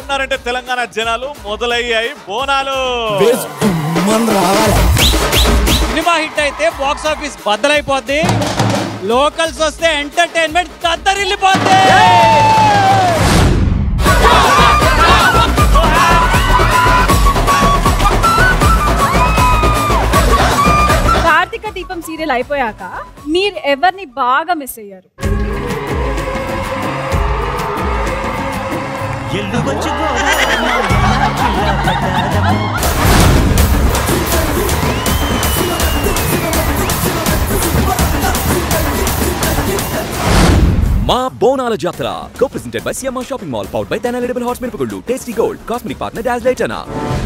ఉన్నారంటే తెలంగాణ జనాలు మొదలయ్యాయి బోనాలు సినిమా హిట్ అయితే బాక్స్ ఆఫీస్ బద్దలైపోద్ది లోకల్స్ వస్తే ఎంటర్టైన్మెంట్ దద్దరిల్లిపోద్ది కార్తీక దీపం సీరియల్ అయిపోయాక మీరు ఎవరిని బాగా మిస్ అయ్యారు మా Bonala Jatara co presented by CMR shopping mall powered by Tenali horse మిరపగుళ్ళు టేస్టీ గోల్డ్ కాస్మెటిక్ పార్ట్నర్ డాజ్ లైటనా